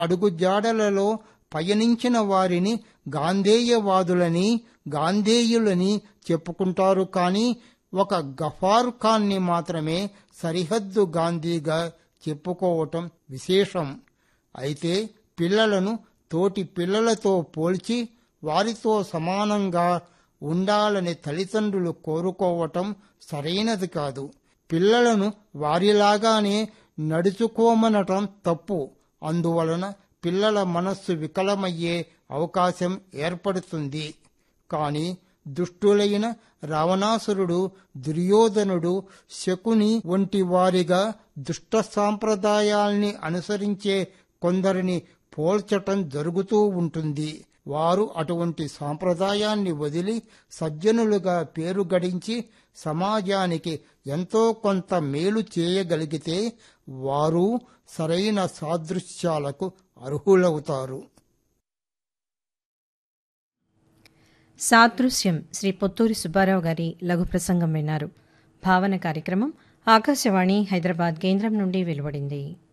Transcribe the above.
అడుగుజాడలలో పయనించిన వారిని గాంధేయవాదులని గాంధేయులని చెప్పుకుంటారు కానీ ఒక గఫార్ ఖాన్ని మాత్రమే సరిహద్దు గాంధీగా చెప్పుకోవటం విశేషం అయితే పిల్లలను తోటి పిల్లలతో పోల్చి వారితో సమానంగా ఉండాలని తల్లిదండ్రులు కోరుకోవటం సరైనది కాదు పిల్లలను వారిలాగానే నడుచుకోమనటం తప్పు అందువలన పిల్లల మనస్సు వికలమయ్యే అవకాశం ఏర్పడుతుంది కాని దుష్టులైన రావణాసురుడు దుర్యోధనుడు శకుని వంటి వారిగా దుష్ట సాంప్రదాయాల్ని అనుసరించే కొందరిని పోల్చటం జరుగుతూ ఉంటుంది వారు అటువంటి సాంప్రదాయాన్ని వదిలి సజ్జనులుగా పేరు గడించి సమాజానికి ఎంతో కొంత మేలు చేయగలిగితే వారు సరైన సాదృశ్యాలకు అర్హులవుతారు సాదృశ్యం శ్రీ పొత్తూరి సుబ్బారావు గారి లఘు ప్రసంగం విన్నారు భావన కార్యక్రమం ఆకాశవాణి హైదరాబాద్ కేంద్రం నుండి వెలువడింది